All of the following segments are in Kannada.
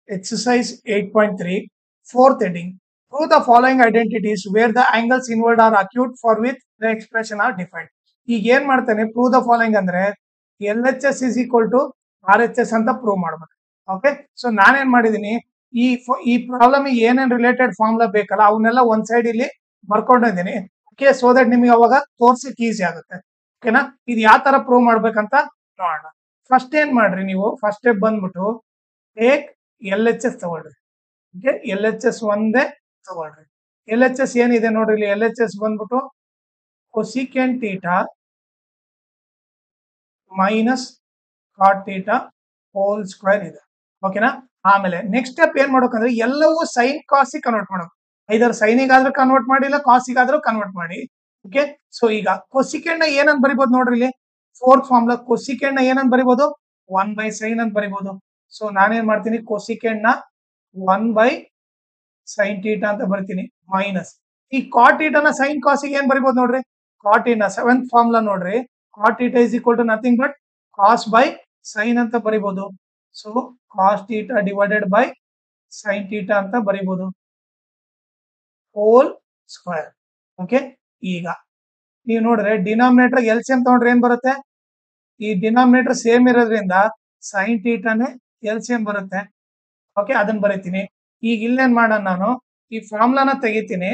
Exercise 8.3, fourth heading. Prove the following identities where the angles involved are acute for which the expression are defined. ಈಗ ಏನ್ ಮಾಡ್ತೇನೆ ಪ್ರೂವ್ ದ ಫಾಲೋಯಿಂಗ್ ಅಂದ್ರೆ L H S is equal to R H S ಅಂತ ಪ್ರೂವ್ ಮಾಡ್ಬೇಕು ಓಕೆ ಸೊ ನಾನೇನ್ ಮಾಡಿದೀನಿ ಈ ಫ- ಈ ಪ್ರಾಬ್ಲಮ್ ಏನೇನ್ ರಿಲೇಟೆಡ್ ಫಾರ್ಮುಲಾ ಬೇಕಲ್ಲ ಅವನ್ನೆಲ್ಲ ಒಂದ್ ಸೈಡ್ ಇಲ್ಲಿ ಬರ್ಕೊಂಡಿದ್ದೀನಿ ಓಕೆ ಸೊ ದಟ್ ನಿಮಗೆ ಅವಾಗ ತೋರ್ಸಕ್ ಈಸಿ ಆಗುತ್ತೆ ಓಕೆನಾ ಇದು ಯಾವ ತರ ಪ್ರೂವ್ ಮಾಡ್ಬೇಕಂತ ನೋಡೋಣ ಫಸ್ಟ್ ಏನ್ ಮಾಡ್ರಿ ನೀವು ಫಸ್ಟ್ ಸ್ಟೆಪ್ ಬಂದ್ಬಿಟ್ಟು ಟೇಕ್ ಎಲ್ ಎಚ್ ಎಸ್ ತಗೊಳ್ರಿ ಓಕೆ ಎಲ್ ಎಚ್ ಎಸ್ ಒಂದೇ ತಗೊಳ್ರಿ ಎಲ್ ಎಚ್ ಎಸ್ ಏನಿದೆ ನೋಡ್ರಿ ಇಲ್ಲಿ ಎಲ್ ಎಚ್ ಎಸ್ ಬಂದ್ಬಿಟ್ಟು cosecant theta minus cot theta whole square ಇದೆ ಓಕೆನಾ ಆಮೇಲೆ ನೆಕ್ಸ್ಟ್ ಸ್ಟೆಪ್ ಏನ್ ಮಾಡ್ಬೇಕಂದ್ರೆ ಎಲ್ಲವೂ ಸೈನ್ ಕಾಸಿ ಕನ್ವರ್ಟ್ ಮಾಡ್ಬೇಕು ಐದರ್ ಸೈನಿಗಾದ್ರೂ ಕನ್ವರ್ಟ್ ಮಾಡಿ ಇಲ್ಲ ಕಾಸಿಗಾದ್ರೂ ಕನ್ವರ್ಟ್ ಮಾಡಿ ಓಕೆ ಸೊ ಈಗ ಕೊಸಿಕೆಂಡ್ ನ ಏನಂತ ಬರಿಬೋದು ನೋಡ್ರಿ ಇಲ್ಲಿ ಫೋರ್ತ್ ಫಾರ್ಮ್ಲ ಕೊಸಿಕೆಂಡ್ ನ ಏನಂತ ಬರಿಬೋದು ಒನ್ ಬೈ ಸೈನ್ ಅಂತ ಬರಿಬೋದು ಸೊ ನಾನೇನ್ ಮಾಡ್ತೀನಿ ಕೊಸಿಕೆಂಡ್ ನ ಒನ್ ಬೈ ಸೈನ್ ಟೀಟಾ ಅಂತ ಬರ್ತೀನಿ ಮೈನಸ್ ಈ ಕಾಟ್ ಟೀಟಾನ ಸೈನ್ ಕಾಸಿಗೆ ಏನ್ ಬರಿಬೋದು ನೋಡ್ರಿ ಕಾಟ್ ಇನ ಸೆವೆಂತ್ ಫಾರ್ಮ್ಲಾ ನೋಡ್ರಿ cot theta is equal to nothing but cos by sine ಅಂತ ಬರಿಬೋದು so cos theta divided by sine theta ಅಂತ ಬರಿಬೋದು ಹೋಲ್ ಸ್ಕ್ವೇರ್ ಓಕೆ ಈಗ ನೀವು ನೋಡ್ರೆ ಡಿನಾಮಿನೇಟರ್ ಎಲ್ ಸಿ ಎಂ ತಗೊಂಡ್ರೆ ಏನ್ ಬರುತ್ತೆ ಈ ಡಿನಾಮಿನೇಟರ್ ಸೇಮ್ ಇರೋದ್ರಿಂದ ಸೈನ್ ಟೀಟಾನೇ ಎಲ್ ಸಿ ಎಂ ಬರುತ್ತೆ ಓಕೆ ಅದನ್ನ ಬರೀತೀನಿ ಈಗ ಇಲ್ಲೇನ್ ಮಾಡೋಣ ನಾನು ಈ ಫಾರ್ಮುಲಾನ ತೆಗಿತೀನಿ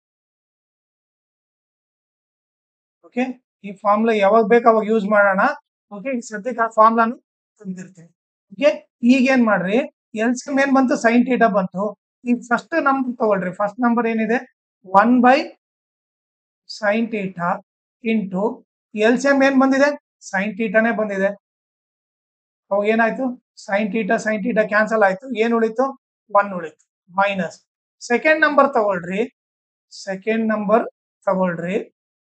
ಓಕೆ ಈ ಫಾರ್ಮುಲಾ ಯಾವಾಗ ಬೇಕು ಅವಾಗ ಯೂಸ್ ಮಾಡೋಣ ಓಕೆ ಈಗ ಸದ್ಯಕ್ಕೆ ಆ ಫಾರ್ಮುಲಾನು ತಂದಿರ್ತೀನಿ ಓಕೆ ಈಗ ಏನ್ ಮಾಡ್ರಿ ಎಲ್ ಸಿ ಎಂ ಏನ್ ಬಂತು ಸೈನ್ ಟೀಟಾ ಬಂತು ಈಗ ಫಸ್ಟ್ ನಂಬರ್ ತಗೊಳ್ರಿ ಫಸ್ಟ್ ನಂಬರ್ ಏನಿದೆ one by sine theta into L C M ಏನ್ ಬಂದಿದೆ ಸೈನ್ ಟೀಟಾನೇ ಬಂದಿದೆ ಅವಾಗ ಏನಾಯ್ತು sine theta sine theta cancel ಆಯ್ತು ಏನ್ ಉಳಿತು ಒನ್ ಉಳಿತು ಮೈನಸ್ ಸೆಕೆಂಡ್ ನಂಬರ್ ತಗೊಳ್ರಿ ಸೆಕೆಂಡ್ ನಂಬರ್ ತಗೊಳ್ರಿ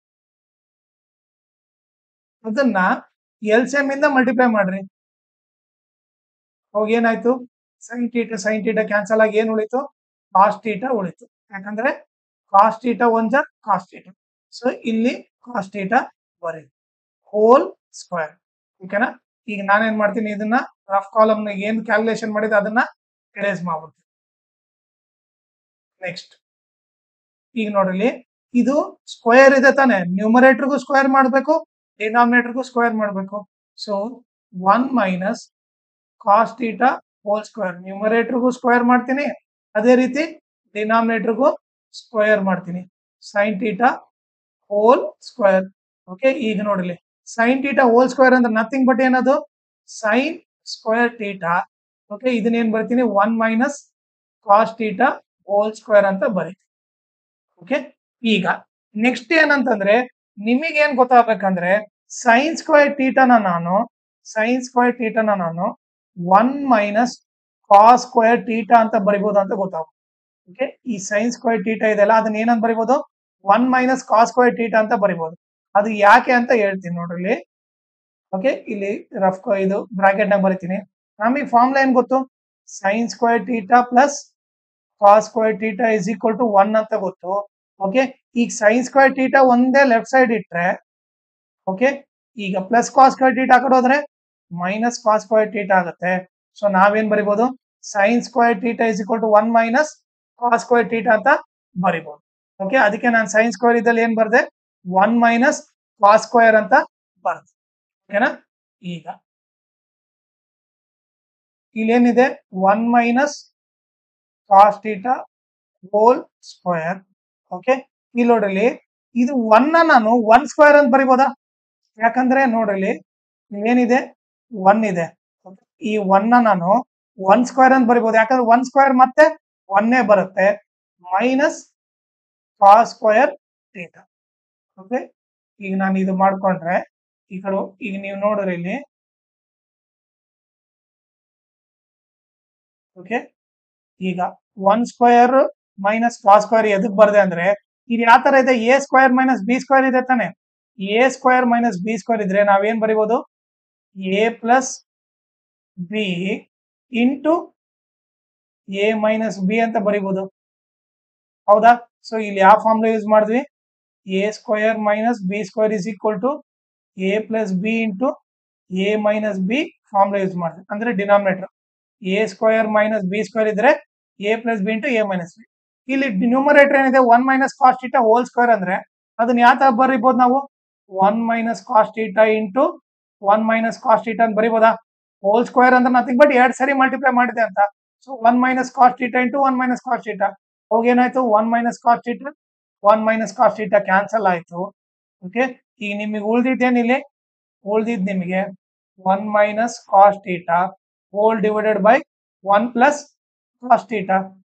ಅದನ್ನ ಎಲ್ ಸಿ ಎಂ ಇಂದ ಮಲ್ಟಿಪ್ಲೈ ಮಾಡ್ರಿ ಅವಾಗ ಏನಾಯ್ತು sine theta sine theta cancel ಆಗಿ ಏನ್ ಉಳಿತು ಕಾಸ್ ಟೀಟಾ ಉಳಿತು ಯಾಕಂದ್ರೆ ಕಾಸ್ ಟೀಟಾ ಒಂದ್ ಜಾ ಕಾಸ್ ಟೀಟಾ ಸೊ ಇಲ್ಲಿ ಕಾಸ್ ಟೀಟಾ ಬರೀ ಹೋಲ್ ಸ್ಕ್ವೇರ್ ಓಕೆನಾ ಈಗ ನಾನೇನ್ ಮಾಡ್ತೀನಿ ಇದನ್ನ ರಫ್ ಕಾಲಮ್ ಏನ್ ಕ್ಯಾಲ್ಕುಲೇಷನ್ ಮಾಡಿದೆ ಅದನ್ನ ಎರೇಸ್ ಮಾಡ್ಬಿಡ್ತೀನಿ ನೆಕ್ಸ್ಟ್ ಈಗ ನೋಡ್ರಿ ಇದು ಸ್ಕ್ವೇರ್ ಇದೆ ತಾನೆ ನ್ಯೂಮರೇಟರ್ಗೂ ಸ್ಕ್ವೇರ್ ಮಾಡಬೇಕು ಡಿನಾಮಿನೇಟರ್ಗೂ ಸ್ಕ್ವೇರ್ ಮಾಡಬೇಕು so one minus cos theta whole square ನ್ಯೂಮರೇಟರ್ಗೂ ಸ್ಕ್ವೇರ್ ಮಾಡ್ತೀನಿ ಅದೇ ರೀತಿ ಡಿನಾಮಿನೇಟರ್ಗೂ ಸ್ಕ್ವೇರ್ ಮಾಡ್ತೀನಿ sine theta whole square okay ಈಗ ನೋಡ್ರಿ ಸೈನ್ ಟೀಟಾ ಹೋಲ್ ಸ್ಕ್ವೇರ್ ಅಂದ್ರೆ ನಥಿಂಗ್ ಬಟ್ ಏನದು ಸೈನ್ ಸ್ಕ್ವೇರ್ ಟೀಟಾ ಓಕೆ ಇದನ್ನೇನ್ ಬರ್ತೀನಿ one minus cos theta whole square ಅಂತ ಬರೀತೀನಿ ಓಕೆ ಈಗ ನೆಕ್ಸ್ಟ್ ಏನಂತಂದ್ರೆ ನಿಮಗೇನ್ ಗೊತ್ತಾಗ್ಬೇಕಂದ್ರೆ ಸೈನ್ ಸ್ಕ್ವೇರ್ ಟೀಟಾನ ನಾನು ಸೈನ್ ಸ್ಕ್ವೇರ್ ಟೀಟಾನ ನಾನು one minus cos square theta ಅಂತ ಬರಿಬೋದು ಅಂತ ಗೊತ್ತಾಗುತ್ತೆ ಓಕೆ ಈ ಸೈನ್ ಸ್ಕ್ವೇರ್ ಟೀಟಾ ಇದೆಲ್ಲ ಅದನ್ನ ಏನಂತ ಬರಿಬೋದು one minus cos square theta ಅಂತ ಬರಿಬೋದು ಅದು ಯಾಕೆ ಅಂತ ಹೇಳ್ತೀನಿ ನೋಡ್ರಿ ಇಲ್ಲಿ ಓಕೆ ಇಲ್ಲಿ ರಫ್ ಇದು ಬ್ರಾಕೆಟ್ ನಾಗ ಬರಿತೀನಿ ನಮಗೆ ಫಾರ್ಮುಲಾ ಏನ್ ಗೊತ್ತು sine square theta plus cos square theta is equal to one ಅಂತ ಗೊತ್ತು ಓಕೆ ಈಗ ಸೈನ್ ಸ್ಕ್ವೇರ್ ಟೀಟಾ ಒಂದೇ ಲೆಫ್ಟ್ ಸೈಡ್ ಇಟ್ರೆ ಓಕೆ ಈಗ ಪ್ಲಸ್ ಕಾಸ್ ಸ್ಕ್ವೇರ್ ಟೀಟಾ ಆ ಕಡೆ ಹೋದ್ರೆ ಮೈನಸ್ ಕಾಸ್ ಸ್ಕ್ವೇರ್ ಟೀಟಾ ಆಗುತ್ತೆ ಸೊ ನಾವೇನ್ ಬರಿಬೋದು sine square theta is equal to one minus cos square theta ಅಂತ ಬರಿಬೋದು ಓಕೆ ಅದಕ್ಕೆ ನಾನು ಸೈನ್ ಸ್ಕ್ವೇರ್ ಇದ್ದಲ್ಲಿ ಏನ್ ಬರ್ದೆ ಒನ್ ಮೈನಸ್ ಕಾಸ್ ಸ್ಕ್ವೇರ್ ಅಂತ ಬರ್ದೆ ಓಕೆನಾ ಈಗ ಇಲ್ಲೇನಿದೆ one minus cos theta whole square okay ಇಲ್ಲಿ ನೋಡ್ರಿ ಇದು ಒನ್ ನಾನು ಒನ್ ಸ್ಕ್ವೇರ್ ಅಂತ ಬರಿಬೋದಾ ಯಾಕಂದ್ರೆ ನೋಡ್ರಿ ಏನಿದೆ ಒನ್ ಇದೆ ಈ ಒನ್ ನಾನು ಒನ್ ಸ್ಕ್ವೇರ್ ಅಂತ ಬರಿಬೋದು ಯಾಕಂದ್ರೆ ಒನ್ ಸ್ಕ್ವೇರ್ ಮತ್ತೆ ಒನ್ನೇ ಬರುತ್ತೆ minus cos square theta okay ಈಗ ನಾನು ಇದು ಮಾಡ್ಕೊಂಡ್ರೆ ಈ ಕಡೆ ಈಗ ನೀವು ನೋಡ್ರಿ ಇಲ್ಲಿ ಓಕೆ ಈಗ one square minus cos square ಎದಕ್ ಬರ್ದೆ ಅಂದ್ರೆ ಇದು ಯಾವ ತರ ಇದೆ A square minus B square ಇದೆ ತಾನೆ A square minus B square ಇದ್ರೆ ನಾವೇನ್ ಬರಿಬೋದು A plus B into A minus B ಅಂತ ಬರಿಬೋದು ಹೌದಾ ಸೊ ಇಲ್ಲಿ ಯಾವ ಫಾರ್ಮುಲಾ ಯೂಸ್ ಮಾಡಿದ್ವಿ A square minus B square is equal to A plus B into A minus B formula use ಮಾಡಿದ್ವಿ ಅಂದ್ರೆ denominator A square minus B square ಇದ್ರೆ A plus B into A minus B ಇಲ್ಲಿ ನ್ಯೂಮರೇಟರ್ ಏನಿದೆ one minus cos theta whole square ಅಂದ್ರೆ ಅದನ್ನ ಯಾವ ತರ ಬರೀಬಹುದು ನಾವು one minus cos theta into one minus cos theta ಅಂತ ಬರೀಬೋದಾ ಹೋಲ್ ಸ್ಕ್ವೇರ್ ಅಂದ್ರೆ ನಥಿಂಗ್ ಬಟ್ ಎರಡ್ ಸರಿ ಮಲ್ಟಿಪ್ಲೈ ಮಾಡಿದೆ ಅಂತ so one minus cos theta into one minus cos theta ಅವಾಗ ಏನಾಯ್ತು one minus cos theta one minus cos theta cancel ಆಯ್ತು ಓಕೆ ಈಗ ನಿಮಗೆ ಉಳ್ದಿದ್ದೇನು ಇಲ್ಲಿ ಉಳ್ದಿದ್ ನಿಮಗೆ one minus cos theta whole divided by one plus cos theta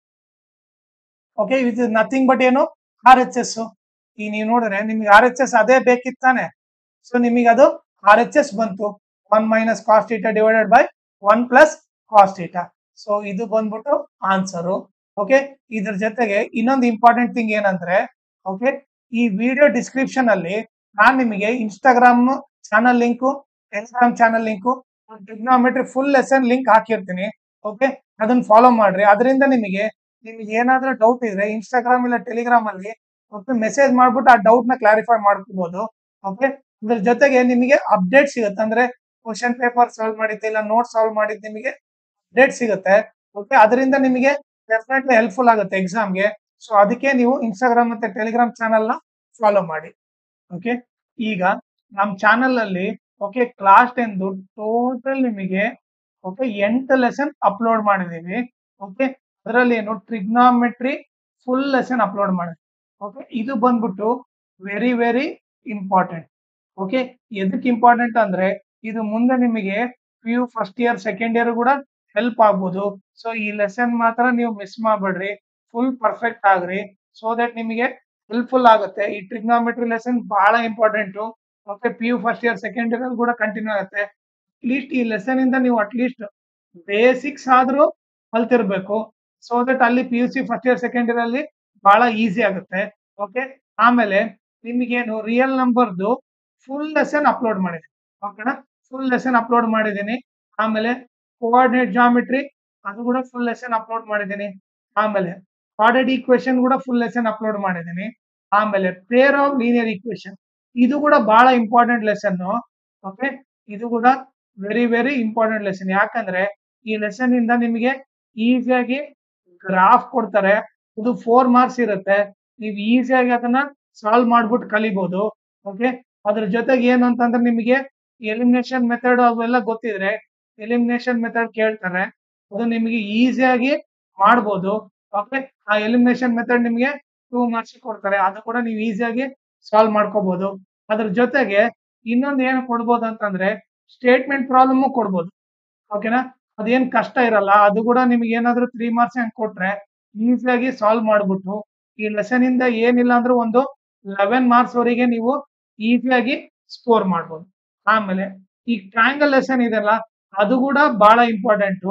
okay ಇದು ನಥಿಂಗ್ ಬಟ್ ಏನು ಆರ್ ಎಚ್ ಎಸ್ ಈಗ ನೀವು ನೋಡಿದ್ರೆ ನಿಮ್ಗೆ ಆರ್ ಎಚ್ ಎಸ್ ಅದೇ ಬೇಕಿತ್ತಾನೆ ಸೊ ನಿಮಗೆ ಅದು ಆರ್ ಎಚ್ ಎಸ್ ಬಂತು one minus cos theta divided by one plus cos theta so ಇದು ಬಂದ್ಬಿಟ್ಟು ಆನ್ಸರು ಓಕೆ ಇದ್ರ ಜೊತೆಗೆ ಇನ್ನೊಂದು ಇಂಪಾರ್ಟೆಂಟ್ ಥಿಂಗ್ ಏನಂದ್ರೆ ಓಕೆ ಈ ವಿಡಿಯೋ ಡಿಸ್ಕ್ರಿಪ್ಷನ್ ಅಲ್ಲಿ ನಾನ್ ನಿಮಗೆ Instagram channel link Telegram channel link trigonometry full lesson link ಹಾಕಿರ್ತೀನಿ ಓಕೆ ಅದನ್ನ ಫಾಲೋ ಮಾಡ್ರಿ ಅದರಿಂದ ನಿಮಗೆ ನಿಮಗೆ ಏನಾದ್ರೂ ಡೌಟ್ ಇದ್ರೆ ಇನ್ಸ್ಟಾಗ್ರಾಮ್ ಇಲ್ಲ ಟೆಲಿಗ್ರಾಮ್ ಅಲ್ಲಿ ಓಕೆ ಮೆಸೇಜ್ ಮಾಡ್ಬಿಟ್ಟು ಆ ಡೌಟ್ ನ ಕ್ಲಾರಿಫೈ ಮಾಡ್ಕೋಬಹುದು ಓಕೆ ಇದ್ರ ಜೊತೆಗೆ ನಿಮಗೆ ಅಪ್ಡೇಟ್ ಸಿಗುತ್ತೆ ಅಂದ್ರೆ ಕ್ವಶನ್ ಪೇಪರ್ ಸಾಲ್ವ್ ಮಾಡಿದ್ದೆ ಇಲ್ಲ ನೋಟ್ ಸಾಲ್ವ್ ಮಾಡಿದ್ ನಿಮಗೆ ಅಪ್ಡೇಟ್ ಸಿಗುತ್ತೆ ಓಕೆ ಅದರಿಂದ ನಿಮಗೆ ಡೆಫಿನೆಟ್ಲಿ ಹೆಲ್ಪ್ಫುಲ್ ಆಗುತ್ತೆ ಎಕ್ಸಾಮ್ಗೆ ಸೊ ಅದಕ್ಕೆ ನೀವು ಇನ್ಸ್ಟಾಗ್ರಾಮ್ ಮತ್ತೆ ಟೆಲಿಗ್ರಾಮ್ ಚಾನಲ್ ನ ಫಾಲೋ ಮಾಡಿ ಓಕೆ ಈಗ ನಮ್ಮ ಚಾನಲ್ ಅಲ್ಲಿ ಓಕೆ ಕ್ಲಾಸ್ ಟೆಂದು ಟೋಟಲ್ ನಿಮಗೆ ಓಕೆ ಎಂಟು ಲೆಸನ್ ಅಪ್ಲೋಡ್ ಮಾಡಿದೀವಿ ಓಕೆ ಅದರಲ್ಲಿ ಏನು ಟ್ರಿಗ್ನಾಮೆಟ್ರಿ ಫುಲ್ ಲೆಸನ್ ಅಪ್ಲೋಡ್ ಮಾಡಿದ್ವಿ ಓಕೆ ಇದು ಬಂದ್ಬಿಟ್ಟು ವೆರಿ ವೆರಿ ಇಂಪಾರ್ಟೆಂಟ್ ಓಕೆ ಎದಕ್ಕೆ ಇಂಪಾರ್ಟೆಂಟ್ ಅಂದ್ರೆ ಇದು ಮುಂದೆ ನಿಮಗೆ P U first year second year ಕೂಡ ಹೆಲ್ಪ್ ಆಗ್ಬೋದು ಸೊ ಈ ಲೆಸನ್ ಮಾತ್ರ ನೀವು ಮಿಸ್ ಮಾಡಬೇಡ್ರಿ ಫುಲ್ ಪರ್ಫೆಕ್ಟ್ ಆಗ್ರಿ ಸೊ ದಟ್ ನಿಮಗೆ ಹೆಲ್ಪ್ಫುಲ್ ಆಗುತ್ತೆ ಈ ಟ್ರಿಗ್ನಾಮೆಟ್ರಿ ಲೆಸನ್ ಬಹಳ important okay P U first year second year ಕೂಡ ಕಂಟಿನ್ಯೂ ಆಗುತ್ತೆ ಅಟ್ಲೀಸ್ಟ್ ಈ ಲೆಸನ್ ಇಂದ ನೀವು ಅಟ್ಲೀಸ್ಟ್ ಬೇಸಿಕ್ಸ್ ಆದ್ರೂ ಕಲ್ತಿರ್ಬೇಕು ಸೊ ದಟ್ ಅಲ್ಲಿ P U C first year second year ಅಲ್ಲಿ ಬಹಳ ಈಸಿ ಆಗುತ್ತೆ ಓಕೆ ಆಮೇಲೆ ನಿಮಗೇನು ರಿಯಲ್ ನಂಬರ್ದು ಫುಲ್ ಲೆಸನ್ ಅಪ್ಲೋಡ್ ಮಾಡಿದ್ದೀನಿ ಓಕೆನಾ ಫುಲ್ ಲೆಸನ್ ಅಪ್ಲೋಡ್ ಮಾಡಿದ್ದೀನಿ ಆಮೇಲೆ ಕೋಆರ್ಡಿನೇಟ್ ಜಾಮಿಟ್ರಿ ಅದು ಕೂಡ ಫುಲ್ ಲೆಸನ್ ಅಪ್ಲೋಡ್ ಮಾಡಿದ್ದೀನಿ ಆಮೇಲೆ ಕಾರ್ಡೆಡ್ ಈಕ್ವೇಶನ್ ಕೂಡ ಫುಲ್ ಲೆಸನ್ ಅಪ್ಲೋಡ್ ಮಾಡಿದ್ದೀನಿ ಆಮೇಲೆ ಪೇರ್ ಆಫ್ ಲೀನಿಯರ್ ಈಕ್ವೇಶನ್ ಇದು ಕೂಡ ಬಹಳ ಇಂಪಾರ್ಟೆಂಟ್ ಲೆಸನ್ ಓಕೆ ಇದು ಕೂಡ ವೆರಿ ವೆರಿ ಇಂಪಾರ್ಟೆಂಟ್ ಲೆಸನ್ ಯಾಕಂದ್ರೆ ಈ ಲೆಸನ್ ಇಂದ ನಿಮಗೆ ಈಸಿಯಾಗಿ ಗ್ರಾಫ್ ಕೊಡ್ತಾರೆ ಇದು ಫೋರ್ ಮಾರ್ಕ್ಸ್ ಇರುತ್ತೆ ನೀವು ಈಸಿಯಾಗಿ ಅದನ್ನ ಸಾಲ್ವ್ ಮಾಡ್ಬಿಟ್ಟು ಕಲಿಬಹುದು ಓಕೆ ಅದ್ರ ಜೊತೆಗೆ ಏನು ಅಂತಂದ್ರೆ ನಿಮಗೆ ಎಲಿಮಿನೇಷನ್ ಮೆಥಡ್ ಅವೆಲ್ಲ ಗೊತ್ತಿದ್ರೆ ಎಲಿಮಿನೇಷನ್ ಮೆಥಡ್ ಕೇಳ್ತಾರೆ ಅದು ನಿಮಗೆ ಈಸಿಯಾಗಿ ಮಾಡ್ಬೋದು ಓಕೆ ಆ ಎಲಿಮಿನೇಷನ್ ಮೆಥಡ್ ನಿಮಗೆ ಟೂ ಮಾರ್ಕ್ಸ್ ಕೊಡ್ತಾರೆ ಅದು ಕೂಡ ನೀವು ಈಸಿಯಾಗಿ ಸಾಲ್ವ್ ಮಾಡ್ಕೋಬಹುದು ಅದ್ರ ಜೊತೆಗೆ ಇನ್ನೊಂದು ಏನು ಕೊಡ್ಬೋದು ಅಂತಂದ್ರೆ ಸ್ಟೇಟ್ಮೆಂಟ್ ಪ್ರಾಬ್ಲಮ್ ಕೊಡ್ಬೋದು ಓಕೆನಾ ಅದೇನ್ ಕಷ್ಟ ಇರಲ್ಲ ಅದು ಕೂಡ ನಿಮ್ಗೆ ಏನಾದ್ರೂ ತ್ರೀ ಮಾರ್ಕ್ಸ್ ಹಂಗ್ ಕೊಟ್ರೆ ಈಸಿಯಾಗಿ ಸಾಲ್ವ್ ಮಾಡ್ಬಿಟ್ಟು ಈ ಲೆಸನ್ ಇಂದ ಏನಿಲ್ಲ ಅಂದ್ರೆ ಒಂದು ಲೆವೆನ್ ಮಾರ್ಕ್ಸ್ ವರೆಗೆ ನೀವು ಈಸಿಯಾಗಿ ಸ್ಕೋರ್ ಮಾಡ್ಬೋದು ಆಮೇಲೆ ಈ ಟ್ರಯಾಂಗಲ್ ಲೆಸನ್ ಇದೆಲ್ಲ ಅದು ಕೂಡ ಬಹಳ ಇಂಪಾರ್ಟೆಂಟ್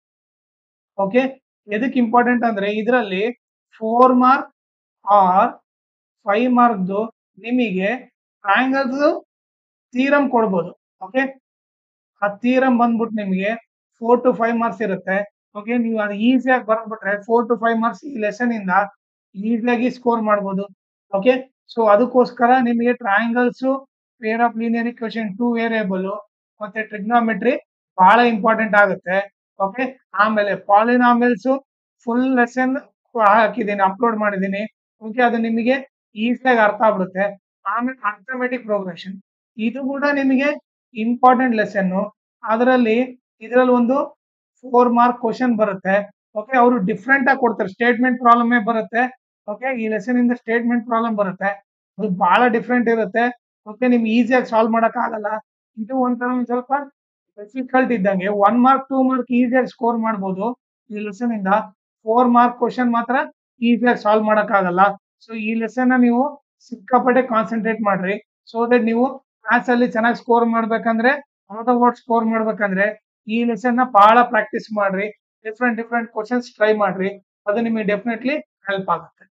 ಓಕೆ ಎದಕ್ ಇಂಪಾರ್ಟೆಂಟ್ ಅಂದ್ರೆ ಇದರಲ್ಲಿ ಫೋರ್ ಮಾರ್ಕ್ ಆರ್ ಫೈವ್ ಮಾರ್ಕ್ದು ನಿಮಗೆ ಟ್ರಯಾಂಗಲ್ಸ್ ತೀರಮ್ ಕೊಡ್ಬೋದು ಓಕೆ ಆ ತೀರಮ್ ಬಂದ್ಬಿಟ್ಟು ನಿಮಗೆ ಫೋರ್ ಟು ಫೈವ್ ಮಾರ್ಕ್ಸ್ ಇರುತ್ತೆ ಓಕೆ ನೀವು ಅದು ಈಸಿಯಾಗಿ ಬರ್ಬಿಟ್ರೆ ಫೋರ್ ಟು ಫೈವ್ ಮಾರ್ಕ್ಸ್ ಈ ಲೆಸನ್ ಇಂದ ಈಸಿಯಾಗಿ ಸ್ಕೋರ್ ಮಾಡ್ಬೋದು ಓಕೆ ಸೊ ಅದಕ್ಕೋಸ್ಕರ ನಿಮಗೆ triangles pair of linear equation two variable ಮತ್ತೆ ಟ್ರಿಗ್ನಾಮೆಟ್ರಿ ಬಹಳ ಇಂಪಾರ್ಟೆಂಟ್ ಆಗುತ್ತೆ ಓಕೆ ಆಮೇಲೆ ಪಾಲಿನಾಮಿಲ್ಸ್ ಫುಲ್ ಲೆಸನ್ ಹಾಕಿದ್ದೀನಿ ಅಪ್ಲೋಡ್ ಮಾಡಿದ್ದೀನಿ ಓಕೆ ಅದು ನಿಮಗೆ ಈಸಿಯಾಗಿ ಅರ್ಥ ಆಗ್ಬಿಡುತ್ತೆ ಆಮೇಲೆ ಅರ್ಥಮೆಟಿಕ್ ಪ್ರೋಗ್ರೆಷನ್ ಇದು ಕೂಡ ನಿಮಗೆ ಇಂಪಾರ್ಟೆಂಟ್ ಲೆಸನ್ ಅದರಲ್ಲಿ ಇದರಲ್ಲಿ ಒಂದು ಫೋರ್ ಮಾರ್ಕ್ ಕ್ವಶನ್ ಬರುತ್ತೆ ಓಕೆ ಅವರು ಡಿಫ್ರೆಂಟ್ ಆಗಿ ಕೊಡ್ತಾರೆ ಸ್ಟೇಟ್ಮೆಂಟ್ ಪ್ರಾಬ್ಲಮ್ ಬರುತ್ತೆ ಓಕೆ ಈ ಲೆಸನ್ ಇಂದ ಸ್ಟೇಟ್ಮೆಂಟ್ ಪ್ರಾಬ್ಲಮ್ ಬರುತ್ತೆ ಅದು ಬಹಳ ಡಿಫ್ರೆಂಟ್ ಇರುತ್ತೆ ಓಕೆ ನಿಮ್ಗೆ ಈಸಿಯಾಗಿ ಸಾಲ್ವ್ ಮಾಡಕ್ ಆಗಲ್ಲ ಇದು ಒಂಥರ ಒಂದ್ ಸ್ವಲ್ಪ ಡಿಫಿಕಲ್ಟ್ ಇದ್ದಂಗೆ ಒನ್ ಮಾರ್ಕ್ ಟೂ ಮಾರ್ಕ್ ಈಸಿಯಾಗಿ ಸ್ಕೋರ್ ಮಾಡ್ಬೋದು ಈ ಲೆಸನ್ ಇಂದ ಫೋರ್ ಮಾರ್ಕ್ ಕ್ವಶನ್ ಮಾತ್ರ ಈಸಿಯಾಗಿ ಸಾಲ್ವ್ ಮಾಡಕ್ ಆಗಲ್ಲ ಸೊ ಈ ಲೆಸನ್ ನೀವು ಸಿಕ್ಕಾಪಟ್ಟೆ ಕಾನ್ಸಂಟ್ರೇಟ್ ಮಾಡ್ರಿ ಸೊ ದಟ್ ನೀವು ಕ್ಲಾಸ್ ಅಲ್ಲಿ ಚೆನ್ನಾಗಿ ಸ್ಕೋರ್ ಮಾಡ್ಬೇಕಂದ್ರೆ ಔಟ್ ಆಫ್ ಔಟ್ ಸ್ಕೋರ್ ಮಾಡ್ಬೇಕಂದ್ರೆ ಈ ಲೆಸನ್ ನ ಬಹಳ ಪ್ರಾಕ್ಟೀಸ್ ಮಾಡ್ರಿ ಡಿಫ್ರೆಂಟ್ ಡಿಫ್ರೆಂಟ್ ಕ್ವಶನ್ಸ್ ಟ್ರೈ ಮಾಡ್ರಿ ಅದು ನಿಮಗೆ ಡೆಫಿನೆಟ್ಲಿ ಹೆಲ್ಪ್ ಆಗುತ್ತೆ